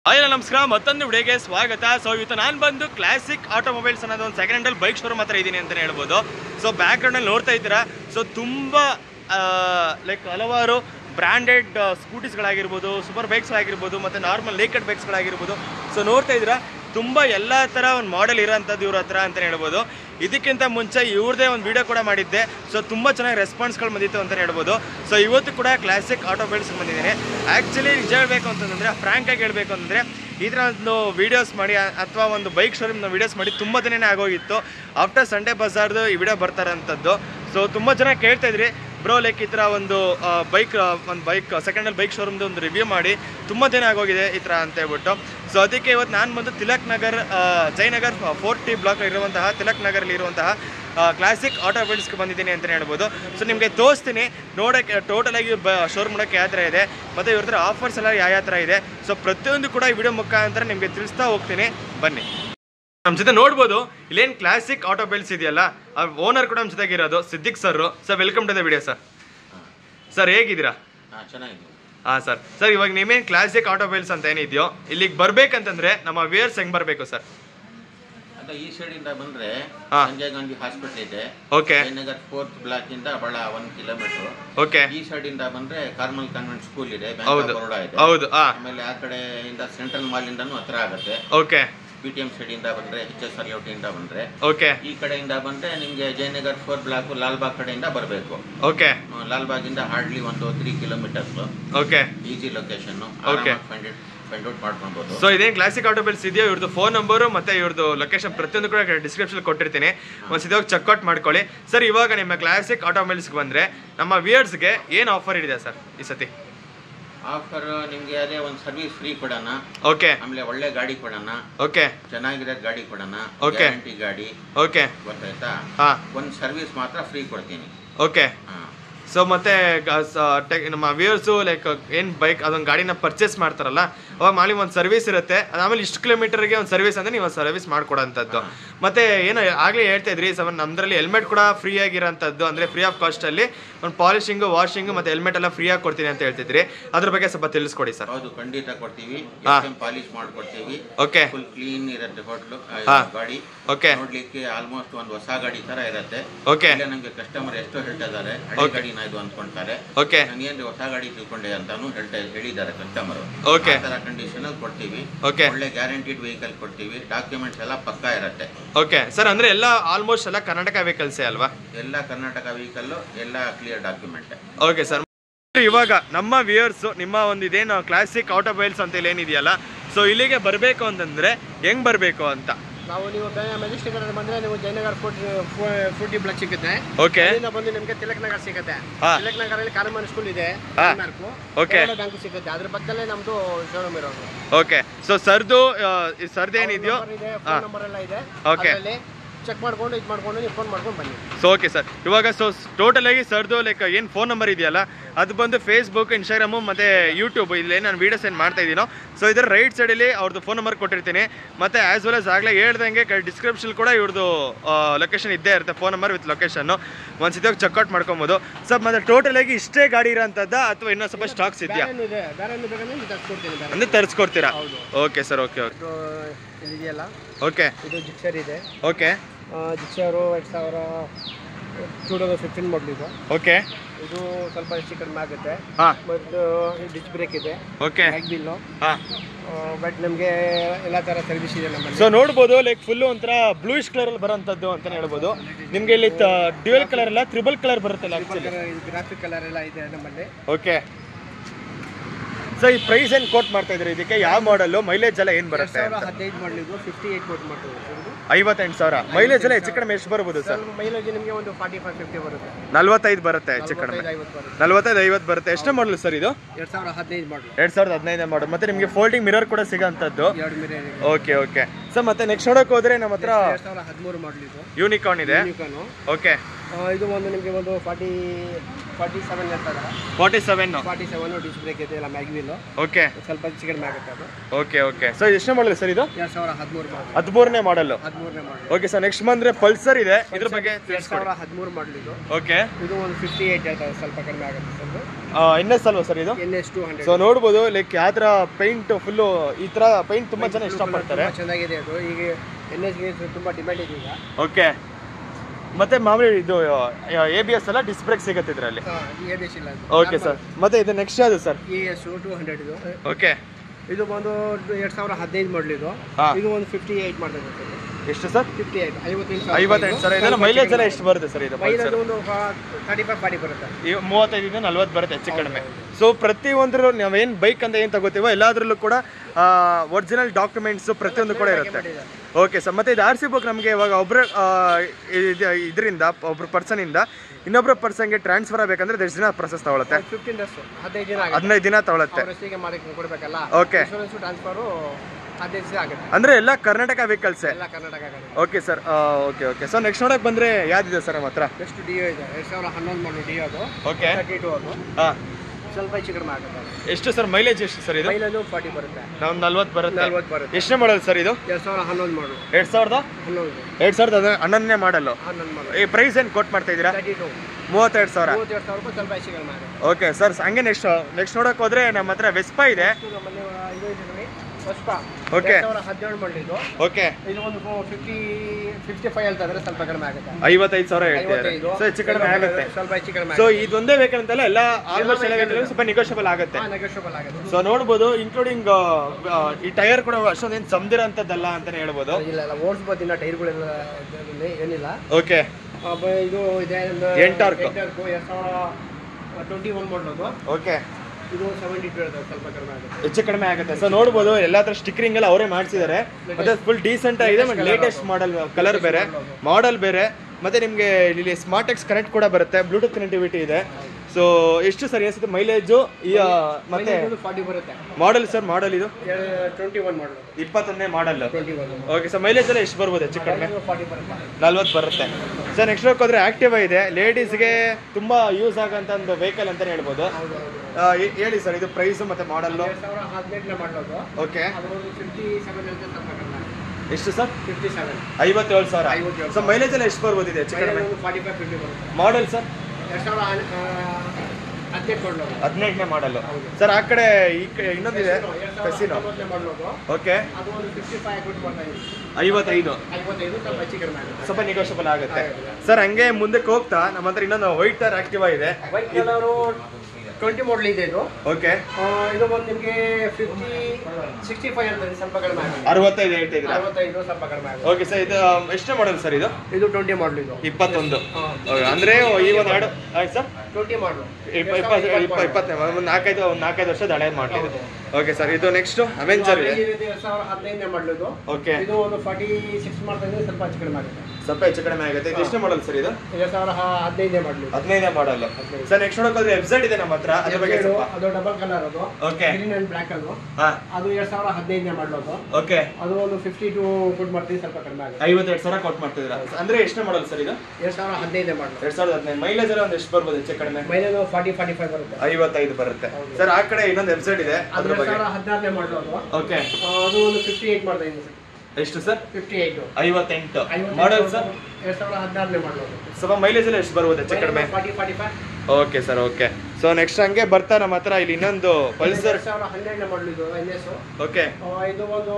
Hi ಎಲ್ಲ ನಮಸ್ಕಾರ ಮತ್ತೊಂದು ವಿಡಿಯೋಗೆ ಸ್ವಾಗತ ಸೊ ಇವತ್ತು ನಾನು ಬಂದು ಕ್ಲಾಸಿಕ್ ಆಟೋಮೊಬೈಲ್ಸ್ ಅನ್ನೋದು ಒಂದು ಸೆಕೆಂಡ್ ಹ್ಯಾಂಡಲ್ ಬೈಕ್ ಶೋರೂಮ್ ಹತ್ರ ಇದ್ದೀನಿ ಅಂತಲೇ ಹೇಳ್ಬೋದು ಸೊ ಬ್ಯಾಕ್ಗ್ರೌಂಡಲ್ಲಿ ನೋಡ್ತಾ ಇದ್ದೀರಾ ಸೊ ತುಂಬ ಲೈಕ್ ಹಲವಾರು ಬ್ರ್ಯಾಂಡೆಡ್ ಸ್ಕೂಟೀಸ್ಗಳಾಗಿರ್ಬೋದು ಸೂಪರ್ ಬೈಕ್ಸ್ಗಳಾಗಿರ್ಬೋದು ಮತ್ತು ನಾರ್ಮಲ್ ನೇಕೆಡ್ ಬೈಕ್ಸ್ಗಳಾಗಿರ್ಬೋದು ಸೊ ನೋಡ್ತಾ ಇದ್ದೀರಾ ತುಂಬ ಎಲ್ಲ ಥರ ಒಂದು ಮಾಡೆಲ್ ಇರೋಂಥದ್ದು ಇವ್ರ ಹತ್ರ ಅಂತಲೇ ಹೇಳ್ಬೋದು ಇದಕ್ಕಿಂತ ಮುಂಚೆ ಇವ್ರದೇ ಒಂದು ವಿಡಿಯೋ ಕೂಡ ಮಾಡಿದ್ದೆ ಸೊ ತುಂಬ ಚೆನ್ನಾಗಿ ರೆಸ್ಪಾನ್ಸ್ಗಳು ಬಂದಿತ್ತು ಅಂತಲೇ ಹೇಳ್ಬೋದು ಸೊ ಇವತ್ತು ಕೂಡ ಕ್ಲಾಸಿಕ್ ಆಟೋಮೊಬೈಲ್ಸ್ ಬಂದಿದ್ದೀನಿ ಆ್ಯಕ್ಚುಲಿ ನಿಜ ಹೇಳಬೇಕು ಅಂತಂದರೆ ಫ್ರ್ಯಾಂಕಾಗಿ ಹೇಳಬೇಕು ಅಂತಂದರೆ ಈ ಥರ ಒಂದು ವೀಡಿಯೋಸ್ ಮಾಡಿ ಅಥವಾ ಒಂದು ಬೈಕ್ ಶೋರೂಮ್ನ ವೀಡಿಯೋಸ್ ಮಾಡಿ ತುಂಬ ದಿನನೇ ಆಗೋಗಿತ್ತು ಆಫ್ಟರ್ ಸಂಡೇ ಬಜಾರ್ದು ಈ ವಿಡಿಯೋ ಬರ್ತಾರಂಥದ್ದು ಸೊ ತುಂಬ ಜನ ಕೇಳ್ತಾ ಇದ್ರಿ ಬ್ರೋ ಲೈಕ್ ಈ ಥರ ಒಂದು ಬೈಕ್ ಒಂದು ಬೈಕ್ ಸೆಕೆಂಡ್ ಹ್ಯಾಂಡ್ ಬೈಕ್ ಶೋರೂಮ್ದು ಒಂದು ರಿವ್ಯೂ ಮಾಡಿ ತುಂಬ ದಿನ ಆಗೋಗಿದೆ ಈ ಥರ ಅಂತ ಹೇಳ್ಬಿಟ್ಟು ಸೊ ಅದಕ್ಕೆ ಇವತ್ತು ನಾನು ಬಂದು ತಿಲಕ್ ನಗರ್ ಆ, ಜಯನಗರ್ ಫೋರ್ಟಿ ಬ್ಲಾಕ್ ಇರುವಂತಹ ತಿಲಕ್ ನಗರಲ್ಲಿ ಇರುವಂತಹ ಕ್ಲಾಸಿಕ್ ಆಟೋಮೊಬೈಲ್ಸ್ಗೆ ಬಂದಿದ್ದೀನಿ ಅಂತಲೇ ಹೇಳ್ಬೋದು ಸೊ ನಿಮಗೆ ತೋರಿಸ್ತೀನಿ ನೋಡೋಕ್ಕೆ ಟೋಟಲಾಗಿ ಬ ಶೋರೂಮ್ ನೋಡೋಕ್ಕೆ ಯಾವ ಥರ ಇದೆ ಮತ್ತು ಇವ್ರ ಹತ್ರ ಆಫರ್ಸ್ ಎಲ್ಲ ಯಾವ ಯಾವ ಥರ ಇದೆ ಸೊ ಪ್ರತಿಯೊಂದು ಕೂಡ ಈ ವಿಡಿಯೋ ಮುಖಾಂತರ ನಿಮಗೆ ತಿಳಿಸ್ತಾ ಹೋಗ್ತೀನಿ ಬನ್ನಿ ನಮ್ಮ ಜೊತೆ ನೋಡ್ಬೋದು ಇಲ್ಲೇನು ಕ್ಲಾಸಿಕ್ ಆಟೋಮೊಬೈಲ್ಸ್ ಇದೆಯಲ್ಲ ಆ ಓನರ್ ಕೂಡ ನಮ್ಮ ಜೊತೆಗೆ ಇರೋದು Siddiq sir sir welcome to the video sir sir ಹೇಗಿದ್ದೀರಾ ಹಾಂ ಚೆನ್ನಾಗಿದೆ ಹಾಂ ಸರ್ ಸರ್ ಇವಾಗ ನಿಮ್ಮೇನು ಕ್ಲಾಸಿಕ್ ಆಟೋಮೊಬೈಲ್ಸ್ ಅಂತ ಏನಿದೆಯೋ ಇಲ್ಲಿಗೆ ಬರ್ಬೇಕಂತಂದ್ರೆ ನಮ್ಮ ವಿಯರ್ಸ್ ಹೆಂಗೆ ಬರಬೇಕು ಸರ್ ಅಂತ ಈ ಸೈಡಿಂದ ಬಂದ್ರೆ ಹಾ. ಸಂಜಯ್ ಗಾಂಧಿ ಹಾಸ್ಪಿಟಲ್ ಇದೆ ಓಕೆ ಜಯನಗರ್ ಫೋರ್ತ್ ಬ್ಲಾಕ್ ಇಂದ ಬಹಳ ಒನ್ ಕಿಲೋಮೀಟರ್ ಓಕೆ ಈ ಸೈಡ್ ಇಂದ ಬಂದ್ರೆ ಕಾರ್ಮಲ್ ಕಾನ್ವೆಂಟ್ ಸ್ಕೂಲ್ ಇದೆ ಬ್ಯಾಂಕ್ ಹೌದು ಆಫ್ ಬರೋಡಾ ಇದೆ ಹೌದು ಹಾಂ ಆಮೇಲೆ ಆ ಕಡೆಯಿಂದ ಸೆಂಟ್ರಲ್ ಮಾಲ್ ಇಂದನೂ ಹತ್ರ ಆಗುತ್ತೆ okay P T M side ಇಂದ ಬಂದ್ರೆ ಎಚ್ ಎಸ್ ಆರ್ ಇಂದ ಬಂದ್ರೆ ಓಕೆ ಈ ಕಡೆಯಿಂದ ಬಂದ್ರೆ ನಿಮ್ಗೆ ಜಯನಗರ್ ಫೋರ್ ಬ್ಲಾಕ್ ಲಾಲ್ಬಾಗ್ ಕಡೆಯಿಂದ ಬರಬೇಕು ಓಕೆ ಲಾಲ್ಬಾಗ್ ಇಂದ ಹಾರ್ಡ್ಲಿ ಒಂದು three kilometres okay easy location Okay. Find find out ಮಾಡ್ಕೊಬಹುದು ಸೊ ಇದೇನು ಕ್ಲಾಸಿಕ್ ಆಟೋಮೊಬೈಲ್ಸ್ ಇದೆಯೋ ಇವ್ರದ್ದು ಫೋನ್ ನಂಬರು ಮತ್ತೆ ಇವ್ರದ್ದು ಲೊಕೇಶನ್ ಪ್ರತಿಯೊಂದು ಕೂಡ ಡಿಸ್ಕ್ರಿಪ್ಷನ್ ಕೊಟ್ಟಿರ್ತೀನಿ ಒಂದ್ಸತಿ ಹೋಗಿ ಚೆಕ್ಔಟ್ ಮಾಡ್ಕೊಳ್ಳಿ ಸರ್ ಇವಾಗ ನಿಮ್ಮ ಕ್ಲಾಸಿಕ್ ಆಟೋಮೊಬೈಲ್ಸ್ಗೆ ಬಂದರೆ ನಮ್ಮ ವಿಯರ್ಸ್ಗೆ ಏನು ಆಫರ್ ಇದೆ ಸರ್ ಈ ಸತಿ ಆಫರ್ ನಿಮ್ಗೆ ಅದೇ ಒಂದು ಸರ್ವಿಸ್ ಫ್ರೀ ಕೊಡೋಣ ಓಕೆ ಆಮೇಲೆ ಒಳ್ಳೆ ಗಾಡಿ ಕೊಡೋಣ ಓಕೆ ಚೆನ್ನಾಗಿರೋ ಗಾಡಿ ಕೊಡೋಣ Okay. ಗ್ಯಾರಂಟಿ ಗಾಡಿ ಓಕೆ ಗೊತ್ತಾಯ್ತಾ ಹಾಂ ಒಂದು ಸರ್ವಿಸ್ ಮಾತ್ರ ಫ್ರೀ ಕೊಡ್ತೀನಿ ಓಕೆ ಹಾ. ಸೊ ಮತ್ತೆ ಗ- ಸ- ಟೆಕ್- ನಮ್ಮ ವ್ಯೂರ್ಸು ಲೈಕ್ ಏನು ಬೈಕ್ ಅದೊಂದು ಗಾಡಿನ ಪರ್ಚೇಸ್ ಮಾಡ್ತಾರಲ್ಲ ಅವಾಗ ಮಾಲಿ ಒಂದು ಸರ್ವಿಸ್ ಇರುತ್ತೆ ಅದಾದ್ಮೇಲೆ ಇಷ್ಟು ಕಿಲೋಮೀಟರ್ಗೆ ಒಂದು ಸರ್ವಿಸ್ ಅಂದ್ರೆ ನೀವು ಸರ್ವಿಸ್ ಮಾಡ್ಕೊಡೋಂಥದ್ದು ಮತ್ತೆ ಏನು ಆಗಲೇ ಹೇಳ್ತಾ ಇದ್ರಿ ಸಮ ನಮ್ದ್ರಲ್ಲಿ ಹೆಲ್ಮೆಟ್ ಕೂಡ ಫ್ರೀ ಆಗಿರೋಂಥದ್ದು ಅಂದರೆ ಫ್ರೀ ಆಫ್ ಕಾಸ್ಟಲ್ಲಿ ಒಂದು ಪಾಲಿಶಿಂಗು ವಾಷಿಂಗು ಮತ್ತು ಹೆಲ್ಮೆಟ್ ಎಲ್ಲ ಫ್ರೀ ಆಗಿ ಕೊಡ್ತೀನಿ ಅಂತ ಹೇಳ್ತಿದ್ರಿ ಅದ್ರ ಬಗ್ಗೆ ಸ್ವಲ್ಪ ತಿಳಿಸ್ಕೊಡಿ ಸರ್ ಹೌದು ಖಂಡಿತ ಕೊಡ್ತೀವಿ ಹಾ. ಪಾಲಿಶ್ ಮಾಡ್ಕೊಡ್ತೀವಿ ಓಕೆ ಫುಲ್ ಕ್ಲೀನ್ ಇರುತ್ತೆ ಹೋಟ್ಲು ಹಾ. ಗಾಡಿ ಓಕೆ ನೋಡ್ಲಿಕ್ಕೆ ಆಲ್ಮೋಸ್ಟ್ ಒಂದು ಹೊಸ ಗಾಡಿ ತರ ಇರುತ್ತೆ ಓಕೆ ಇಲ್ಲ ನಮ್ಗೆ ಕಸ್ಟಮರ್ ಎಷ್ಟೋ ಹೇಳ್ತಾ ಇದಾರೆ ಹಳೆ Okay. ಗಾಡಿನ ಇದು ಅಂದ್ಕೊಂತಾರೆ ಓಕೆ ನಂಗೇನ್ರಿ ಹೊಸ ಗಾಡಿ ತಿಳ್ಕೊಂಡೆ ಅಂತಾನು ಹೇಳ್ತಾ ಹೇಳಿದ್ದಾರೆ ಕಸ್ಟಮರ್ Okay. ತರ ಕಂಡೀಷನ್ ಅಲ್ಲಿ ಕೊಡ್ತೀವಿ ಓಕೆ ಒಳ್ಳೆ ಗ್ಯಾರಂಟಿಡ್ ವೆಹಿಕಲ್ ಕೊಡ್ತೀವಿ ಡಾಕ್ಯುಮೆಂಟ್ಸ್ ಎಲ್ಲ ಪಕ್ಕಾ ಇರುತ್ತೆ ಓಕೆ ಸರ್ ಅಂದರೆ ಎಲ್ಲ ಆಲ್ಮೋಸ್ಟ್ ಎಲ್ಲ ಕರ್ನಾಟಕ ವೆಹಿಕಲ್ಸೇ ಅಲ್ವಾ ಎಲ್ಲ ಕರ್ನಾಟಕ ವೆಹಿಕಲ್ ಎಲ್ಲ ಕ್ಲಿಯರ್ ಡಾಕ್ಯುಮೆಂಟ್ ಓಕೆ ಸರ್ ಇವಾಗ ನಮ್ಮ ವಿಯರ್ಸ್ ನಿಮ್ಮ ಒಂದು ಇದೇನು ಕ್ಲಾಸಿಕ್ ಆಟೋಮೊಬೈಲ್ಸ್ ಅಂತ ಇಲ್ಲಿ ಏನಿದೆಯಲ್ಲ ಸೊ ಇಲ್ಲಿಗೆ ಬರಬೇಕು ಅಂತಂದ್ರೆ ಹೆಂಗ್ ಬರಬೇಕು ಅಂತ ನಾವು ನೀವು ಮೆಜೆಸ್ಟಿಕ್ ಬಂದ್ರೆ ನೀವು ಜಯನಗರ್ ಫುಡ್ ಫುಡ್ ಬ್ಲಾಕ್ ಸಿಗುತ್ತೆ ಓಕೆ ಅಲ್ಲಿಂದ ಬಂದು ನಿಮಗೆ ತಿಲಕ್ ನಗರ್ ಸಿಗುತ್ತೆ ಹಾ. ತಿಲಕ್ ನಗರಲ್ಲಿ ಕಾರ್ಮನ್ ಸ್ಕೂಲ್ ಇದೆ ಹಾ. Mark Okay. ಬ್ಯಾಂಕ್ ಸಿಗುತ್ತೆ ಅದ್ರ ಪಕ್ಕದಲ್ಲೇ ನಮ್ದು ಶೋರೂಮ್ ಇರೋದು ಓಕೆ ಸೊ ಸರ್ದು ಸರ್ದು ಏನಿದೆಯೋ ನಂಬರ್ ಇದೆ ಹಾ. ಫೋನ್ ನಂಬರ್ ಎಲ್ಲ ಇದೆ Okay. ಅದರಲ್ಲಿ ಚೆಕ್ ಮಾಡ್ಕೊಂಡು ಇದು ಮಾಡ್ಕೊಂಡು ನೀವು ಫೋನ್ ಮಾಡ್ಕೊಂಡು ಬನ್ನಿ ಸೊ ಓಕೆ ಸರ್ ಇವಾಗ ಸೊ ಟೋಟಲ್ ಆಗಿ ಸರ್ದು ಲೈಕ್ ಏನು ಫೋನ್ ನಂಬರ್ ಇದೆಯಲ್ಲ ಅದು ಬಂದು ಫೇಸ್ಬುಕ್ ಇನ್ಸ್ಟಾಗ್ರಾಮು ಮತ್ತು ಯೂಟ್ಯೂಬ್ ಇಲ್ಲಿ ನಾನು ವೀಡಿಯೋಸ್ ಏನು ಮಾಡ್ತಾ ಇದ್ದೀನೋ ಸೊ ಇದರ ರೈಟ್ ಸೈಡಲ್ಲಿ ಅವ್ರದ್ದು ಫೋನ್ ನಂಬರ್ ಕೊಟ್ಟಿರ್ತೀನಿ ಮತ್ತು ಆ್ಯಸ್ ವೆಲ್ ಆಸ್ ಆಗಲೇ ಹೇಳ್ದಂಗೆ ಡಿಸ್ಕ್ರಿಪ್ಷನ್ ಕೂಡ ಇವ್ರದ್ದು ಲೊಕೇಶನ್ ಇದ್ದೇ ಇರುತ್ತೆ ಫೋನ್ ನಂಬರ್ ವಿತ್ ಲೊಕೇಶನ್ನು ಒಂದು ಸತಿ ಚೆಕ್ಔಟ್ ಮಾಡ್ಕೊಬೋದು ಸರ್ ಮತ್ತು ಟೋಟಲ್ ಆಗಿ ಇಷ್ಟೇ ಗಾಡಿ ಇರೋಂಥದ್ದು ಅಥವಾ ಇನ್ನೂ ಸ್ವಲ್ಪ ಸ್ಟಾಕ್ಸ್ ಇದೆಯಾ ಬೇರೆ ಇದೆ ಬೇರೆ ಬೇಕಂದ್ರೆ ನೀವು ತರಿಸ್ಕೊಡ್ತೀನಿ ಬೇರೆ ಅಂದರೆ ತರಿಸ್ಕೊಡ್ತೀರಾ ಹೌದು ಓಕೆ ಸರ್ ಓಕೆ ಓಕೆ ಇದು ಇದೆಯಲ್ಲ ಓಕೆ ಇದು ಜಿಕ್ಸರ್ ಇದೆ ಓಕೆ ಜಿಕ್ಸರು ಎರಡು ಸಾವಿರ ಟೂ ತೌಸಂಡ್ ಫಿಫ್ಟೀನ್ ಮಾಡಲ್ ಇದು ಓಕೆ ಇದು ಸ್ವಲ್ಪ ಹೆಚ್ಚು ಕಡಿಮೆ ಆಗುತ್ತೆ ಹಾಂ ಮತ್ತು ಡಿಚ್ ಬ್ರೇಕ್ ಇದೆ ಓಕೆ ಬ್ಯಾಕ್ ಬಿಲ್ಲು ಹಾಂ ಬಟ್ ನಮಗೆ ಎಲ್ಲ ಥರ ಸರ್ವಿಸ್ ಇದೆ ನಮ್ಮಲ್ಲಿ ಸೊ ನೋಡ್ಬೋದು ಲೈಕ್ ಫುಲ್ ಒಂಥರ ಬ್ಲೂಯಿಶ್ ಕಲರ್ ಅಲ್ಲಿ ಬರೋಂಥದ್ದು ಅಂತಾನೆ ಹೇಳ್ಬೋದು ನಿಮ್ಗೆ ಇಲ್ಲಿ ಡ್ಯುಯಲ್ ಕಲರ್ ಅಲ್ಲ ತ್ರಿಬಲ್ ಕಲರ್ ಬರುತ್ತಲ್ಲ ಆಕ್ಚುಲಿ ಗ್ರಾಫಿಕ್ ಕಲರ್ ಎಲ್ಲ ಇದೆ ನಮ್ಮಲ್ಲಿ ಓಕೆ ಸೊ ಈ ಪ್ರೈಸ್ ಏನು ಕೋಟ್ ಮಾಡ್ತಾ ಇದ್ರಿ ಇದಕ್ಕೆ ಯಾವ ಮಾಡಲ್ಲು ಮೈಲೇಜ್ ಎಲ್ಲ ಏನು ಎರಡು ಬರುತ್ತೆ ಸಾವಿರ ಹದಿನೈದು ಮಾಡಲಿದ್ದು ಫಿಫ್ಟಿ ಏಯ್ಟ್ ಕೊಟ್ಟು ಮಾಡ್ತೀವಿ ಸರ್ ಇದು ಐವತ್ತೆಂಟು ಸಾವಿರ ಮೈಲೇಜ್ ಎಲ್ಲ ಹೆಚ್ಚು ಕಡಿಮೆ ಎಷ್ಟು ಬರ್ಬೋದು ಸರ್ ಸ್ವಲ್ಪ ಮೈಲೇಜ್ ನಿಮಗೆ ಒಂದು ಫಾರ್ಟಿ ಫೈವ್ ಫಿಫ್ಟಿ ಬರುತ್ತೆ ನಲ್ವತ್ತೈದು ಬರುತ್ತೆ ಹೆಚ್ಚು ಕಡಿಮೆ ನಲವತ್ತೈದು ಐವತ್ತು ಬರುತ್ತೆ ನಲ್ವತ್ತೈದು ಐವತ್ತು ಬರುತ್ತೆ ಎಷ್ಟೇ ಮಾಡಲು ಸರ್ ಇದು ಎರಡು ಸಾವಿರ ಹದಿನೈದು ಮಾಡಲು ಎರಡು ಸಾವಿರದ ಹದಿನೈದು ಮಾಡಲ್ ಮತ್ತೆ ನಿಮಗೆ ಫೋಲ್ಡಿಂಗ್ ಮಿರರ್ ಕೂಡ ಸಿಗೋಂಥದ್ದು ಎರಡು ಮಿರರ್ ಇದೆ ಓಕೆ ಓಕೆ ಸರ್ ಮತ್ತೆ ನೆಕ್ಸ್ಟ್ ನೋಡೋಕೆ ಹೋದ್ರೆ ನಮ್ಮ ಹತ್ರ ಎರಡು ಸಾವಿರ ಹದಿಮೂರು ಮಾಡಲ್ ಇದು ಯೂನಿಕಾರ್ನ್ ಇದೆ ಯೂನಿಕಾನು ಓಕೆ ಇದು ಒಂದು ನಿಮಗೆ ಒಂದು ಫಾರ್ಟಿ ಫಾರ್ಟಿ ಸೆವೆನ್ ಇರ್ತದೆ forty seven forty seven disc brake ಇದೆ ಎಲ್ಲ ಮ್ಯಾಗ್ವಿಲ್ಲು ಓಕೆ ಸ್ವಲ್ಪ ಹೆಚ್ಚು ಕಡಿಮೆ ಆಗುತ್ತೆ ಅದು ಓಕೆ ಓಕೆ ಸೊ ಎಷ್ಟನೇ ಮಾಡಲ್ ಸರ್ ಇದು ಎರಡು ಸಾವಿರ ಹದಿಮೂರು ಮಾಡಲ್ ಹದಿಮೂರನೇ ಮಾಡಲ್ಲು ಹದಿಮೂರನೇ ಮಾಡಲ್ ಓಕೆ ಸರ್ ನೆಕ್ಸ್ಟ್ ಬಂದ್ರೆ ಪಲ್ಸರ್ ಇದೆ ಇದ್ರ ಬಗ್ಗೆ ಎರಡು ಸಾವಿರ ಹದಿಮೂರು ಮಾಡಲ್ ಇದು ಓಕೆ ಇದು ಒಂದು ಫಿಫ್ಟಿ ಏಯ್ಟ್ ಹೇಳ್ತಾರೆ ಸ್ವಲ್ಪ ಕಡಿಮೆ ಆಗುತ್ತೆ ಸರ್ ಎನ್ ಎಸ್ ಅಲ್ವಾ ಸರ್ ಇದು N S two hundred so ನೋಡ್ಬೋದು ಲೈಕ್ ಯಾವ ಥರ ಪೈಂಟ್ ಫುಲ್ಲು ಈ ಥರ ಪೈಂಟ್ ತುಂಬ ಜನ ಇಷ್ಟಪಡ್ತಾರೆ ಚೆನ್ನಾಗಿದೆ ಅದು ಈಗ ಎನ್ ಎಸ್ಗೆ ತುಂಬ ಡಿಮ್ಯಾಂಡ್ ಇದೆ ಈಗ ಓಕೆ ಮತ್ತೆ ಮಾಮೂಲಿ ಇದು ಎ ಬಿ ಎಸ್ ಎಲ್ಲ ಡಿಸ್ ಬ್ರೇಕ್ ಸಿಗುತ್ತೆ ಇದರಲ್ಲಿ ಎ ಬಿ ಎಸ್ ಇಲ್ಲ ಓಕೆ ಸರ್ ಮತ್ತೆ ಇದು ನೆಕ್ಸ್ಟ್ ಯಾವುದು sir A S two hundred ಇದು ಓಕೆ ಇದು ಬಂದು ಎರಡು ಸಾವಿರ ಹದಿನೈದು ಮಾಡಲ್ ಇದು ಹಾ. ಇದು ಒಂದು ಫಿಫ್ಟಿ ಏಯ್ಟ್ ಮಾಡ್ತದೆ ಎಷ್ಟು ಸರ್ ಫಿಫ್ಟಿ ಏಯ್ಟ್ ಐವತ್ತೆಂಟು ಐವತ್ತೆಂಟು ಸರ್ ಇದೆಲ್ಲ ಮೈಲೇಜ್ ಎಲ್ಲ ಎಷ್ಟು ಬರುತ್ತೆ ಸರ್ ಇದು ಮೈಲೇಜ್ ಒಂದು ತರ್ಟಿ ಫೈವ್ ಫಾರ್ಟಿ ಬರುತ್ತೆ ಈ ಮೂವತ್ತೈದಿಂದ ನಲ್ವತ್ತು ಬರುತ್ತೆ ಹೆಚ್ಚು ಕಡಿಮೆ ಸೊ ಪ್ರತಿ ಒಂದ್ರ ನಾವೇನು ಬೈಕ್ ಅಂತ ಏನು ತಗೋತೀವೋ ಎಲ್ಲದರಲ್ಲೂ ಕೂಡ ಒರಿಜಿನಲ್ ಡಾಕ್ಯುಮೆಂಟ್ಸ್ ಪ್ರತಿಯೊಂದು ಕೂಡ ಇರುತ್ತೆ ಓಕೆ ಸರ್ ಮತ್ತೆ ಇದು ಆರ್ ಸಿ ಬುಕ್ ನಮಗೆ ಇವಾಗ ಒಬ್ಬರ ಇದರಿಂದ ಒಬ್ಬರು ಪರ್ಸನಿಂದ ಇನ್ನೊಬ್ಬರ ಪರ್ಸನ್ಗೆ ಟ್ರಾನ್ಸ್ಫರ್ ಆಗಬೇಕಂದ್ರೆ ಎಷ್ಟು ದಿನ ಪ್ರೊಸೆಸ್ ತಗೊಳುತ್ತೆ ಫಿಫ್ಟೀನ್ ಡೇಸ್ ಹದಿನೈದು ದಿನ ಆಗುತ್ತೆ ಹದಿನೈದು ದಿನ ತಗೊಳುತ್ತೆ ಅವ್ರ ಹೆಸರಿಗೆ ಮಾಡಿ ಕೊಡಬೇಕಲ್ಲ ಓಕೆ ಇನ್ಶೂರೆನ್ಸ್ ಟ್ರಾನ್ಸ್ಫರು ಹದಿನೈದು ದಿವಸ ಆಗುತ್ತೆ ಅಂದ್ರೆ ಎಲ್ಲ ಕರ್ನಾಟಕ ವೆಹಿಕಲ್ಸೇ ಎಲ್ಲ ಕರ್ನಾಟಕ ಆಗುತ್ತೆ okay sir okay okay so next ನೋಡಕ್ ಬಂದ್ರೆ ಯಾವ್ದಿದೆ ಸರ್ ನಮ್ಮ ಹತ್ರ ನೆಕ್ಸ್ಟ್ ಡಿಯೋ ಇದೆ ಎರಡು ಸಾವಿರ ಹನ್ನೊಂದು ಮಾಡಲು ಡಿಯೋ ಅದು ಓಕೆ ತರ್ಟಿ ಟು ಅದು ಹಾಂ ಸ್ವಲ್ಪ ಹೆಚ್ಚು ಕಡಿಮೆ ಆಗುತ್ತೆ ಎಷ್ಟು ಸರ್ ಮೈಲೇಜ್ ಎಷ್ಟು ಸರ್ ಇದು ಮೈಲೇಜು ಫಾರ್ಟಿ ಬರುತ್ತೆ ನಾವು ನಲ್ವತ್ತು ಬರುತ್ತೆ ನಲ್ವತ್ತು ಬರುತ್ತೆ ಎಷ್ಟನೇ ಮಾಡಲ್ ಸರ್ ಇದು ಎರಡು ಸಾವಿರ ಹನ್ನೊಂದು ಮಾಡು ಎರಡ್ ಸಾವಿರದ ಹನ್ನೊಂದು ಎರಡ್ ಸಾವಿರದ ಹದ- ಹನ್ನೊಂದನೇ ಮಾಡಲ್ಲು ಹನ್ನೊಂದು ಮಾಡು ಈ ಪ್ರೈಸ್ ಏನು ಕೊಟ್ ಮಾಡ್ತಾ ಇದ್ದೀರಾ ತರ್ಟಿ ಟು ಮೂವತ್ತೆರಡು ಸಾವಿರ ಮೂವತ್ತೆರಡು ಸಾವಿರ ರೂಪಾಯಿ ಸ್ವಲ್ಪ ಹೆಚ್ಚು ಕಡಿಮೆ ಆಗುತ್ತೆ ಓಕೆ ಸರ್ ಹಂಗೆ ನೆಕ್ಸ್ಟ್ ನೆಕ್ಸ್ಟ್ ನೋಡಕ್ ಹೋದ್ರೆ ನಮ್ಮ ಹತ್ರ ವೆಸ್ಪಾ ಇದೆ ಇದು ಮೊನ್ನೆ ಇದು ಇದೆ ನೋಡಿ ಪುಷ್ಪ Okay. ಎರಡು ಸಾವಿರ ಹದಿನೇಳು ಮಾಡಲಿದ್ದು ಓಕೆ ಇದು ಒಂದು ಫಿಫ್ಟಿ ಫಿಫ್ಟಿ ಫೈವ್ ಅಂತ ಇದ್ರೆ ಸ್ವಲ್ಪ ಕಡಿಮೆ ಆಗುತ್ತೆ ಐವತ್ತೈದು ಸಾವಿರ ಹೇಳ್ತಿದ್ದಾರೆ ಐವತ್ತೈದು ಸೊ ಹೆಚ್ಚು ಕಡಿಮೆ ಆಗುತ್ತೆ ಸ್ವಲ್ಪ ಹೆಚ್ಚು ಕಡಿಮೆ ಸೊ ಇದೊಂದೇ ವೆಹಿಕಲ್ ಅಂತಲ್ಲ ಎಲ್ಲ ಆಲ್ಮೋಸ್ಟ್ ಎಲ್ಲ ವೆಹಿಕಲ್ ಸ್ವಲ್ಪ ನೆಗೋಷಿಯಬಲ್ ಆಗುತ್ತೆ ನೆಗೋಷಿಯಬಲ್ ಆಗುತ್ತೆ ಸೊ ನೋಡ್ಬೋದು ಇನ್ಕ್ಲೂಡಿಂಗ್ ಈ ಟೈರ್ ಕೂಡ ಅಷ್ಟೊಂದೇನು ಸಮದಿರ ಅಂತದ್ದಲ್ಲ ಅಂತಾನೆ ಹೇಳ್ಬೋದು ಇಲ್ಲ ಇಲ್ಲ ಓಡಿಸ್ಬೋದು ಇನ್ನ ಟೈರ್ಗಳೆಲ್ಲ ಇದ್ರಲ್ಲಿ ಏನಿಲ್ಲ ಓಕೆ ಆ, ಬ- ಇದು ಇದೆ ಒಂದು ಎಂಟಾರ್ಕ್. ಎಂಟಾರ್ಕ್ ಎರಡು ಸಾವಿರ ಟ್ವೆಂಟಿ ಒನ್ ಮಾಡಲದು ಓಕೆ ಇದು ಸೆವೆಂಟಿ ಟು ಇರ್ತದೆ ಸ್ವಲ್ಪ ಕಡಿಮೆ ಆಗುತ್ತೆ ಹೆಚ್ಚು ಕಡಿಮೆ ಆಗುತ್ತೆ ಸೊ ನೋಡ್ಬೋದು ಎಲ್ಲ ತರ ಸ್ಟಿಕರಿಂಗ್ ಎಲ್ಲ ಅವರೇ ಮಾಡಿಸಿದ್ದಾರೆ ಮತ್ತೆ ಫುಲ್ ಡೀಸೆಂಟ್ ಆಗಿದೆ ಮತ್ತೆ ಲೇಟೆಸ್ಟ್ ಮಾಡಲ್ ಕಲರ್ ಬೇರೆ ಮಾಡೆಲ್ ಬೇರೆ ಮತ್ತೆ ನಿಮಗೆ ಇಲ್ಲಿ ಸ್ಮಾರ್ಟ್ ಎಕ್ಸ್ ಕನೆಕ್ಟ್ ಕೂಡ ಬರುತ್ತೆ ಬ್ಲೂಟೂತ್ ಕನೆಕ್ಟಿವಿಟಿ ಇದೆ ಸೊ ಎಷ್ಟು ಸರಿ ಅನ್ಸುತ್ತೆ ಮೈಲೇಜು ಈ ಆ, ಮತ್ತೆ ಫಾರ್ಟಿ ಬರುತ್ತೆ ಮಾಡೆಲ್ ಸರ್ ಮಾಡೆಲ್ ಇದು ಟ್ವೆಂಟಿ ಒನ್ ಮಾಡಲು ಇಪ್ಪತ್ತೊಂದನೇ model twenty one okay sir mileage ಎಲ್ಲ ಎಷ್ಟು ಬರ್ಬೋದು ಹೆಚ್ಚು ಕಡಿಮೆ ಫಾರ್ಟಿ ಬರುತ್ತೆ ನಲ್ವತ್ತು ಬರುತ್ತೆ ಸರ್ ನೆಕ್ಸ್ಟ್ ಹೋದ್ರೆ ಆಕ್ಟಿವಾ ಇದೆ ಲೇಡೀಸ್ಗೆ ತುಂಬಾ ಯೂಸ್ ಆಗೋಂಥ ಒಂದು ವೆಹಿಕಲ್ ಅಂತಾನೆ ಹೇಳ್ಬೋದು ಹೌದು ಹೌದು ಆ, ಹೇ- ಹೇಳಿ ಸರ್ ಇದು ಪ್ರೈಸ್ ಮತ್ತೆ ಮಾಡಲ್ಲು ಎರಡು ಸಾವಿರ ಹದಿನೆಂಟನೇ ಮಾಡಲದು ಓಕೆ ಅದು ಒಂದು ಫಿಫ್ಟಿ ಸೆವೆನ್ ಅಂತ ಸ್ವಲ್ಪ ಕಡಿಮೆ ಆಗುತ್ತೆ ಎಷ್ಟು ಸರ್ ಫಿಫ್ಟಿ ಸೆವೆನ್ ಐವತ್ತೇಳು ಸಾವಿರ ಐವತ್ತೇಳು ಸೊ ಮೈಲೇಜ್ ಎಲ್ಲ ಎಷ್ಟು ಬರ್ಬೋದು ಇದೆ ಹೆಚ್ಚು ಕಡಿಮೆ ಒಂದು ಫಾರ್ಟಿ ಫೈವ್ ಫಿಫ್ಟಿ ಬರುತ್ತೆ ಮಾಡೆಲ್ ಸರ್ ಎರಡು ಸಾವಿರ ಹದಿನೆಂಟು ಮಾಡಲದು ಹದಿನೆಂಟನೇ ಮಾಡಲ್ ಸರ್ ಆ ಕಡೆ ಈ ಕಡೆ ಇನ್ನೊಂದಿದೆ ಎರಡು ಸಾವಿರ ಕಸಿನೋ ಹತ್ತೊಂಬತ್ತನೇ ಮಾಡಲದು ಓಕೆ ಅದು ಒಂದು ಫಿಫ್ಟಿ ಫೈವ್ ಕೊಟ್ಟು ಬರ್ತಾ ಇದೆ ಐವತ್ತೈದು ಐವತ್ತೈದು ಸ್ವಲ್ಪ ಹೆಚ್ಚು ಕಡಿಮೆ ಆಗುತ್ತೆ ಸ್ವಲ್ಪ ನೆಗೋಷಿಯಬಲ್ ಆಗುತ್ತೆ ಸರ್ ಹಂಗೆ ಮುಂದಕ್ಕೆ ಹೋಗ್ತಾ ನಮ್ಮ ಹತ್ರ ಇನ್ನೊಂದು ವೈಟ್ ಟರ್ ಆಕ್ಟಿವಾ ಇದೆ ವೈಟ್ ಕಲರು ಟ್ವೆಂಟಿ ಮಾಡಲ್ ಇದೆ ಇದು ಓಕೆ ಆ, ಇದು ಒಂದು ನಿಮಗೆ ಫಿಫ್ಟಿ ಸಿಕ್ಸ್ಟಿ ಫೈವ್ ಇರ್ತದೆ ಸ್ವಲ್ಪ ಕಡಿಮೆ ಆಗುತ್ತೆ ಅರವತ್ತೈದು ಹೇಳ್ತಾ ಇದ್ದೀರಾ ಅರವತ್ತೈದು ಸ್ವಲ್ಪ ಕಡಿಮೆ ಆಗುತ್ತೆ ಓಕೆ ಸರ್ ಇದು ಎಷ್ಟೇ ಮಾಡಲ್ ಸರ್ ಇದು ಇದು ಟ್ವೆಂಟಿ ಮಾಡಲ್ ಇದು ಇಪ್ಪತ್ತೊಂದು ಹಾ. Okay, ಅಂದ್ರೆ ಈ ಒಂದು ಎರಡು ಆಯ್ತು ಸರ್ ಟ್ವೆಂಟಿ ಮಾಡಲು ಇಪ್ಪ ಇಪ್ಪತ್ತು ಇಪ್ಪ ಇಪ್ಪತ್ತನೇ ಒಂದು ನಾಲ್ಕೈದು ಒಂದು ನಾಲ್ಕೈದು ವರ್ಷದ ಹಳೇದು ಮಾಡಲಿದೆ ಓಕೆ ಸರ್ ಇದು ನೆಕ್ಸ್ಟ್ ಅವೆಂಜರ್ ಇದೆ ಎರಡು ಸಾವಿರ ಹದಿನೈದನೇ ಮಾಡಲ್ ಇದು ಓಕೆ ಇದು ಒಂದು ಫಾರ್ಟಿ ಸಿಕ್ಸ್ ಮಾಡ್ತಾ ಇದ್ರೆ ಸ್ವಲ್ಪ ಹೆಚ್ಚು ಕಡಿಮೆ ಆಗುತ್ತೆ ಸ್ವಲ್ಪ ಹೆಚ್ಚು ಕಡಿಮೆ ಆಗುತ್ತೆ ಇದು ಎಷ್ಟು ಮಾಡಲ್ ಸರ್ ಇದು ಎರಡು ಸಾವಿರ ಹ- ಹದಿನೈದನೇ ಮಾಡಲ್ ಹದಿನೈದನೇ ಮಾಡಲ್ ಸರ್ ನೆಕ್ಸ್ಟ್ ನೋಡೋಕೆ ಎಫ್ಸೆಡ್ ಇದೆ ನಮ್ಮ ಹತ್ರ ಅದ್ರ ಬಗ್ಗೆ ಸ್ವಲ್ಪ ಅದು ಡಬಲ್ ಕಲರ್ ಅದು ಓಕೆ ಗ್ರೀನ್ ಅಂಡ್ ಬ್ಲ್ಯಾಕ್ ಅದು ಹಾ ಅದು ಎರಡು ಸಾವಿರ ಹದಿನೈದನೇ ಮಾಡಲ್ ಅದು ಓಕೆ ಅದು ಒಂದು ಫಿಫ್ಟಿ ಟು ಫುಡ್ ಮಾಡ್ತೀವಿ ಸ್ವಲ್ಪ ಕಡಿಮೆ ಆಗುತ್ತೆ ಐವತ್ತೆರಡು ಸಾವಿರ ಕೊಟ್ಟು ಮಾಡ್ತಿದ್ದೀರಾ ಅಂದ್ರೆ ಎಷ್ಟನೇ ಮಾಡಲ್ ಸರ್ ಇದು ಎರಡು ಸಾವಿರ ಹದಿನೈದನೇ ಮಾಡಲ್ ಎರಡ್ ಸಾವಿರದ ಹದಿನೈದು ಮೈಲೇಜ್ ಎಲ್ಲ ಒಂದು ಎಷ್ಟು ಬರ್ಬೋದು ಹೆಚ್ಚು ಕಡಿಮೆ ಮೈಲೇಜ್ ಫಾರ್ಟಿ ಫಾರ್ಟಿ ಫೈವ್ ಬರುತ್ತೆ ಐವತ್ತೈದು ಬರುತ್ತೆ ಸರ್ ಆ ಕಡೆ ಇನ್ನೊಂದು ಎಫ್ಸೆಡ್ ಇದೆ ಅದು ಅದ್ರ ಎರಡು ಬಗ್ಗೆ ಸಾವಿರ ಹದಿನಾರನೇ ಮಾಡಲ್ ಅದು ಓಕೆ ಆ, ಅದು ಒಂದು ಫಿಫ್ಟಿ ಏಯ್ಟ್ ಮಾಡ್ತಾ ಇದ್ದೀನಿ ಎಷ್ಟು ಸರ್ ಫಿಫ್ಟಿ ಏಯ್ಟು ಐವತ್ತೆಂಟು ಮಾಡಲ್ ಸರ್ ಎರಡು ಸಾವಿರ ಹದಿನಾರನೇ ಮಾಡಲ್ ಅದು ಸ್ವಲ್ಪ ಮೈಲೇಜ್ ಎಲ್ಲ ಎಷ್ಟು ಬರ್ಬೋದು ಹೆಚ್ಚು ಕಡಿಮೆ forty forty five okay sir okay so next ಹಂಗೆ ಬರ್ತಾ ನಮ್ಮ ಹತ್ರ ಇಲ್ಲಿ ಇನ್ನೊಂದು ಪಲ್ಸರ್ ಎರಡು ಸಾವಿರ ಹನ್ನೆರಡನೇ ಮಾಡಲ್ ಇದು ಎನ್ ಎಸ್ ಓಕೆ ಇದು ಒಂದು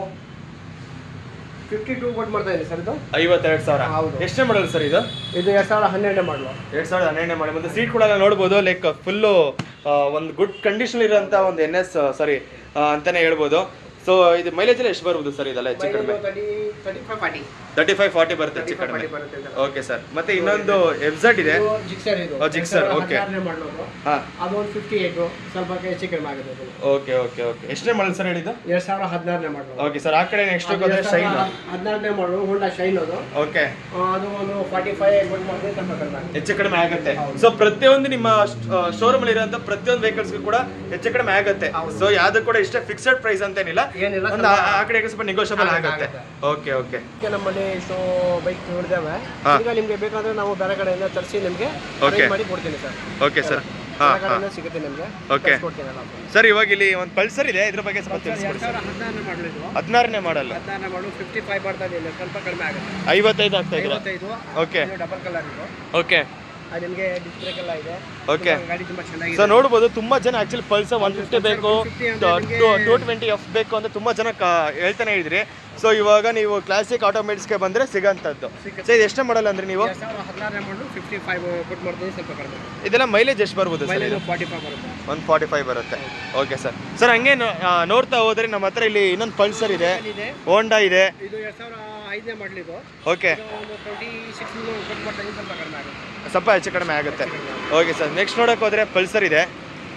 ಫಿಫ್ಟಿ ಟೂ ಕೊಟ್ಟು ಮಾಡ್ತಾ ಇದೆ ಸರ್ ಇದು ಐವತ್ತೆರಡು ಸಾವಿರ ಹೌದು. ಎಷ್ಟೇ ಮಾಡಲ್ ಸರ್ ಇದು ಇದು ಎರಡು ಸಾವಿರ ಹನ್ನೆರಡನೇ ಮಾಡಲು ಎರಡ್ ಸಾವಿರದ ಹನ್ನೆರಡನೇ ಮಾಡಿ ಒಂದು ಸೀಟ್ಗಳೆಲ್ಲ ನೋಡ್ಬೋದು ಲೈಕ್ ಫುಲ್ಲು ಒಂದು ಗುಡ್ ಕಂಡೀಷನ್ ಇರೋಂಥ ಒಂದು ಎನ್ ಎಸ್ ಸಾರಿ ಅಂತಾನೆ ಹೇಳ್ಬೋದು ಸೊ ಇದು ಮೈಲೇಜ್ ಎಲ್ಲ ಎಷ್ಟು ಬರ್ಬೋದು ಸರ್ ಇದೆಲ್ಲ ಹೆಚ್ಚು ಕಡಿಮೆ thirty thirty five forty thirty five forty ಬರುತ್ತೆ ತರ್ಟಿ ಹೆಚ್ಚು ಫೈವ್ ಕಡಿಮೆ ಫಾರ್ಟಿ ಬರುತ್ತೆ ಇದು. ಓಕೆ ಸರ್ ಮತ್ತೆ ಇನ್ನೊಂದು ಎಫ್ಝಡ್ ಇದೆ ಇದು ಜಿಕ್ಸರ್ ಇದು ಓ, ಜಿಕ್ಸರ್, ಎರಡು ಸಾವಿರದ okay. ಹದಿನಾರನೇ ಮಾಡಲು ಅದು. ಹಾಂ ಅದು ಒಂದು ಫಿಫ್ಟಿ ಏಯ್ಟು ಸ್ವಲ್ಪ ಹೆಚ್ಚು ಕಡಿಮೆ ಆಗುತ್ತೆ ಅದು. ಓಕೆ ಓಕೆ ಓಕೆ ಎಷ್ಟೇ ಮಾಡಲ್ ಸರ್ ಹೇಳಿದ್ದು ಎರಡು ಸಾವಿರ ಹದಿನಾರನೇ ಮಾಡಲು ಓಕೆ ಸರ್ ಆ ಕಡೆ ನೆಕ್ಸ್ಟ್ ಹೋಗೋದ್ರೆ ಶೈನ್ ಹದಿನಾರನೇ ಮಾಡಲು ಹೋಂಡಾ ಶೈನ್ ಅದು ಓಕೆ ಆ, ಅದು ಒಂದು ಫಾರ್ಟಿ ಫೈವ್ ಕೊಟ್ಟು ಮಾಡಿದ್ರೆ ಸ್ವಲ್ಪ ಕಡಿಮೆ ಆಗುತ್ತೆ ಹೆಚ್ಚು ಕಡಿಮೆ ಆಗುತ್ತೆ ಸೊ ಪ್ರತಿಯೊಂದು ನಿಮ್ಮ ಶೋರೂಮ್ ಅಲ್ಲಿ ಇರುವಂತ ಪ್ರತಿಯೊಂದು ವೆಹಿಕಲ್ಸ್ ಕೂಡ ಹೆಚ್ಚು ಕಡಿಮೆ ಆಗುತ್ತೆ ಸೊ ಯಾವ್ದು ಕೂಡ ಇಷ್ಟೇ ಫಿಕ್ಸೆಡ್ ಪ್ರೈಸ್ ಅಂತೇನಿಲ್ಲ ಏನಿಲ್ಲ ಒಂದು ಆ ಆ ಕಡೆ ಈ ಕಡೆ ಸ್ವಲ್ಪ ನೆಗೋಷಿಯಬಲ್ ಆಗುತ್ತೆ, ಆಗುತ್ತೆ ಓಕೆ ಓಕೆ ಈಗ ನಮ್ಮಲ್ಲಿ ಇಷ್ಟು ಬೈಕ್ ನೋಡಿದ್ದೇವೆ ಹಾ. ಈಗ ನಿಮಗೆ ಬೇಕಾದ್ರೆ ನಾವು ಬೇರೆ ಕಡೆಯಿಂದ ತರಿಸಿ ನಿಮಗೆ Okay. ಮಾಡಿ ಕೊಡ್ತೀನಿ ಸರ್ ಓಕೆ ಸರ್ ಹಾ ಬೇರೆ ಹಾ ಕಡೆಯಿಂದ ಸಿಗುತ್ತೆ ನಿಮಗೆ Okay. ಕೊಡ್ತೀನಿ ಎಲ್ಲ ಸರ್ ಇವಾಗ ಇಲ್ಲಿ ಒಂದು ಪಲ್ಸರ್ ಇದೆ ಇದ್ರ ಬಗ್ಗೆ ಸ್ವಲ್ಪ ಎರಡು ತಿಳಿಸ್ಕೊಡಿ ಸಾವಿರ ಹದಿನಾರನೇ ಮಾಡಲಿದ್ದು ಹದಿನಾರನೇ ಮಾಡಲ್ಲ ಹದಿನಾರನೇ ಮಾಡಲು ಫಿಫ್ಟಿ ಫೈವ್ ಬರ್ತಾ ಇದೆ ಸರ್. ಸ್ವಲ್ಪ ಕಡಿಮೆ ಆಗುತ್ತೆ ಐವತ್ತೈದು ಆಗ್ತಾ ಇದ್ದೀರಾ ಐವತ್ತೈದು ಓಕೆ ಡಬಲ್ ಕಲರ್ ಇದು ಓಕೆ ಅದು ನಿಮಗೆ ಡಿಸ್ಕ್ ಬ್ರೇಕ್ ಎಲ್ಲ ಇದೆ Okay. ತುಂಬಾ ಗಾಡಿ ತುಂಬಾ ಚೆನ್ನಾಗಿದೆ ಸೊ ನೋಡ್ಬೋದು ತುಂಬಾ ಜನ ಆಕ್ಚುಲಿ ಪಲ್ಸರ್ ಒನ್ ಫಿಫ್ಟಿ ಬೇಕು 150 ಅಂದ್ರೆ ನಿಮ್ಗೆ- ಟೂ ಟ್ವೆಂಟಿ ಎಫ್ ಬೇಕು ಅಂತ ತುಂಬಾ ಜನ ಕಾ- ಹೇಳ್ತಾನೆ ಇದ್ರಿ ಸೊ ಇವಾಗ ನೀವು ಕ್ಲಾಸಿಕ್ ಆಟೋಮೇಟಿಕ್ಸ್ಗೆ ಬಂದ್ರೆ ಸಿಗೋಂಥದ್ದು ಸೊ ಇದು ಎಷ್ಟೇ ಮಾಡಲ್ಲ ಅಂದ್ರೆ ನೀವು ಎರಡ್ ಸಾವಿರದ ಹದಿನಾರನೇ ಮಾಡಲು ಫಿಫ್ಟಿ ಫೈವ್ ಕೊಟ್ಟು ಮಾಡ್ತೀನಿ ಸ್ವಲ್ಪ ಕಡಿಮೆ ಇದೆಲ್ಲ ಮೈಲೇಜ್ ಎಷ್ಟು ಬರ್ಬೋದು ಸರ್ ಮೈಲೇಜ್ ಫಾರ್ಟಿ ಫೈವ್ ಬರುತ್ತೆ ಒನ್ ಫಾರ್ಟಿ ಫೈವ್ ಬರುತ್ತೆ ಓಕೆ ಸರ್ ಸರ್ ಹಂಗೆ ನೋ- ಆ, ನೋಡ್ತಾ ಹೋದ್ರೆ ನಮ್ಮ ಹತ್ರ ಇಲ್ಲಿ ಇನ್ನೊಂದು ಪಲ್ಸರ್ ಇದೆ ಇದೆ ಹೋಂಡಾ ಇದೆ ಇದು ಎರಡ್ ಸಾವಿರ ಐದನೇ ಮಾಡಲ್ ಇದು ಓಕೆ ಇದು ಒಂದು ಟ್ವೆಂಟಿ ಸಿಕ್ಸ್ ಕೊಟ್ಟು ಮಾಡ್ತೀನಿ ಸ್ವಲ್ಪ ಕಡಿಮೆ ಆಗುತ್ತೆ ಸ್ವಲ್ಪ ಹೆಚ್ಚು ಕಡಿಮೆ ಆಗುತ್ತೆ ಓಕೆ ಸರ್ ನೆಕ್ಸ್ಟ್ ನೋಡಕ್ ಹೋದ್ರೆ ಪಲ್ಸರ್ ಇದೆ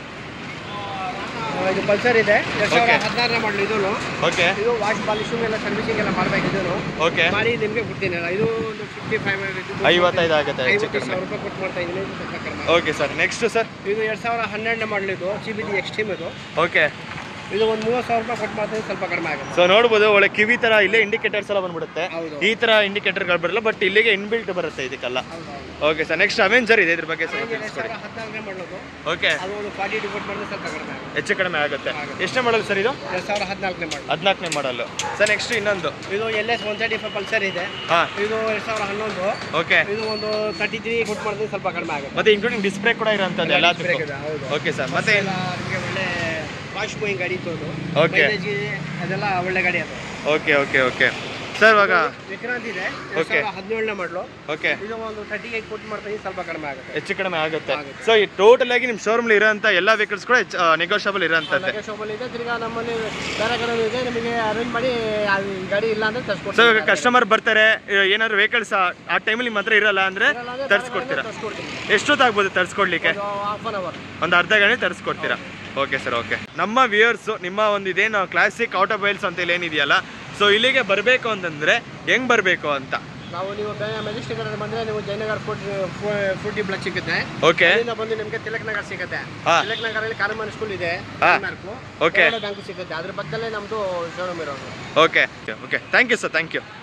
ಆ, ಇದು ಪಲ್ಸರ್ ಇದೆ ಎರಡ್ ಸಾವಿರದ Okay. ಹದಿನಾರನೇ ಮಾಡಲ್ ಇದು ಓಕೆ ಇದು ವಾಶ್ ಪಾಲಿಶಿಂಗ್ ಎಲ್ಲ ಸರ್ವಿಸಿಂಗ್ ಎಲ್ಲ ಮಾಡ್ಬೇಕು ಇದನ್ನು ಓಕೆ ಮಾಡಿ ನಿಮಗೆ ಕೊಡ್ತೀನಿ ಇದು ಒಂದು ಫಿಫ್ಟಿ ಫೈವ್ ಐವತ್ತೈದು ಆಗುತ್ತೆ ಹೆಚ್ಚು ಐವತ್ತು ಕಡಿಮೆ ಸಾವಿರ ರೂಪಾಯಿ ಕೊಟ್ಟು ಮಾಡ್ತಾ ಇದ್ದೀನಿ ಇದು ಸ್ವಲ್ಪ ಕಡಿಮೆ ಓಕೆ ಸರ್ ನೆಕ್ಸ್ಟ್ ಸರ್ ಇದು ಎರಡ್ ಸಾವಿರ ಹನ್ನೆರಡನೇ ಮಾಡಲ್ ಇದು ಸಿ ಬಿ ಡಿ ಎಕ್ಸ್ಟ್ರೀಮ್ ಇದು ಓಕೆ ಇದು ಒಂದು ಮೂವತ್ತು ಸಾವಿರ ರೂಪಾಯಿ ಕೊಟ್ಟು ಮಾಡ್ತೀನಿ ಸ್ವಲ್ಪ ಕಡಿಮೆ ಆಗುತ್ತೆ ಸೊ ನೋಡ್ಬೋದು ಒಳ್ಳೆ ಕಿವಿ ತರ ಇಲ್ಲೇ ಇಂಡಿಕೇಟರ್ಸ್ ಎಲ್ಲ ಬಂದ್ಬಿಡುತ್ತೆ ಹೌದು. ಈ ತರ ಇಂಡಿಕೇಟರ್ಗಳು ಬರಲ್ಲ ಬಟ್ ಇಲ್ಲಿಗೆ ಇನ್ಬಿಲ್ಟ್ ಬರುತ್ತೆ ಇದಕ್ಕೆಲ್ಲ ಹೌದು ಹೌದು ಓಕೆ ಸರ್ ನೆಕ್ಸ್ಟ್ ಅವೆಂಜರ್ ಇದೆ ಇದ್ರ ಬಗ್ಗೆ ಸ್ವಲ್ಪ ಎರಡ್ ತಿಳಿಸ್ಕೊಡಿ ಸಾವಿರ ಹದಿನಾರನೇ ಮಾಡಲು ಓಕೆ ಅದು ಒಂದು ಫಾರ್ಟಿ ಡಿಪೋಟ್ ಮಾಡಿದ್ರೆ ಸ್ವಲ್ಪ ಕಡಿಮೆ ಆಗುತ್ತೆ ಹೆಚ್ಚು ಕಡಿಮೆ ಆಗುತ್ತೆ ಆಗುತ್ತೆ. ಎಷ್ಟೇ ಮಾಡಲ್ ಸರ್ ಇದು ಎರಡ್ ಸಾವಿರ ಹದಿನಾಲ್ಕನೇ ಮಾಡಲು ಹದಿನಾಲ್ಕನೇ ಮಾಡಲ್ಲು ಸರ್ ನೆಕ್ಸ್ಟ್ ಇನ್ನೊಂದು ಇದು L S one thirty five Pulsar ಇದೆ ಹಾ ಇದು ಎರಡ್ ಸಾವಿರ ಹನ್ನೊಂದು ಓಕೆ ಇದು ಒಂದು ತರ್ಟಿ ತ್ರೀ ಕೊಟ್ಟು ಮಾಡಿದ್ರೆ ಸ್ವಲ್ಪ ಕಡಿಮೆ ಆಗುತ್ತೆ ಮತ್ತೆ ಇನ್ಕ್ಲೂಡಿಂಗ್ ಡಿಸ್ಪ್ಲೇ ಕೂಡ ಇರೋಂಥದ್ದು ಎಲ್ಲ ಎಲ್ಲದಕ್ಕೂ display ಇದೆ, ಹೌದು. ಓಕೆ ಸರ್ ಮತ್ತೆ ಎಲ್ಲ ನಿಮಗೆ ಒಳ್ಳೆ ವಾಶ್ ಗೋಯಿಂಗ್ ಗಾಡಿ ಇತ್ತು ಅದು Okay. Mileage ಇದೆ, ಅದೆಲ್ಲ ಒಳ್ಳೆ ಗಾಡಿ ಅದು ಓಕೆ ಓಕೆ ಓಕೆ ಸರ್ ಇವಾಗ ವಿಕ್ರಾಂತ್ ಇದೆ ಎರಡ್ Okay. ಸಾವಿರದ ಹದಿನೇಳನೇ ಮಾಡಲು ಓಕೆ ಇದು ಒಂದು ತರ್ಟಿ ಏಟ್ ಕೊಟ್ಟು ಮಾಡ್ತೀನಿ ಸ್ವಲ್ಪ ಕಡಿಮೆ ಆಗುತ್ತೆ ಹೆಚ್ಚು ಕಡಿಮೆ ಆಗುತ್ತೆ ಆಗುತ್ತೆ. ಸೊ ಈ ಟೋಟಲ್ ಆಗಿ ನಿಮ್ಮ ಶೋರೂಮ್ ಇರೋಂಥ ಎಲ್ಲ ವೆಹಿಕಲ್ಸ್ ಕೂಡ ನೆಗೋಷಿಯಬಲ್ ಇರೋಂಥದ್ದೇ ಲಗೇಜ್ ಶಾಪಲ್ಲಿ ಇದೆ ತಿರ್ಗಾ ನಮ್ಮಲ್ಲಿ ಬೇರೆ ಕಡೆ ಇದೆ ನಿಮಗೆ ಅರೇಂಜ್ ಮಾಡಿ ಆ ಗಾಡಿ ಇಲ್ಲ ಅಂದ್ರೆ ಸೊ ಇವಾಗ ತರಿಸ್ಕೊಡ್ತೀನಿ ಕಸ್ಟಮರ್ ಬರ್ತಾರೆ ಇವಾಗ ಏನಾದ್ರು ವೆಹಿಕಲ್ಸ್ ಆ ಟೈಮಲ್ಲಿ ನಿಮ್ಮ ಹತ್ರ ಇರಲ್ಲ ಅಂದ್ರೆ ತರಿಸ್ಕೊಡ್ತೀರಾ ತರಿಸ್ಕೊಡ್ತೀನಿ ಎಷ್ಟೊತ್ತಾಗ್ಬೋದು ತರಿಸ್ಕೊಡ್ಲಿಕ್ಕೆ ಒಂದು ಹಾಫ್ ಅನ್ ಅವರ್ ಒಂದು ಅರ್ಧ ಗಂಟೆ ತರಿಸ್ಕೊಡ್ತೀರಾ ಓಕೆ ಸರ್ ಓಕೆ ನಮ್ಮ ವ್ಯೂಯರ್ಸ್ ನಿಮ್ಮ ಒಂದು ಇದೇನು ಕ್ಲಾಸಿಕ್ ಆಟೋಮೊಬೈಲ್ಸ್ ಅಂತ ಇಲ್ಲಿ ಏನಿದೆಯಲ್ಲ ಸೊ ಇಲ್ಲಿಗೆ ಬರಬೇಕು ಅಂತಂದ್ರೆ ಹೆಂಗ್ ಬರಬೇಕು ಅಂತ ನಾವು ನೀವು ಮೆಜೆಸ್ಟಿಕ್ ಬಂದ್ರೆ ನೀವು ಜಯನಗರ್ ಫುಡ್ ಫುಡ್ ಬ್ಲಾಕ್ ಸಿಗುತ್ತೆ ಓಕೆ ಅಲ್ಲಿಂದ ಬಂದು ನಿಮಗೆ ತಿಲಕ್ ನಗರ್ ಸಿಗುತ್ತೆ ಹಾ. ತಿಲಕ್ ನಗರಲ್ಲಿ ಕಾರಮನ್ ಸ್ಕೂಲ್ ಇದೆ ಹಾ. Mark Okay. ಬ್ಯಾಂಕ್ ಸಿಗುತ್ತೆ ಅದ್ರ ಪಕ್ಕದಲ್ಲೇ ನಮ್ದು ಶೋರೂಮ್ ಇರೋದು okay okay thank you sir thank you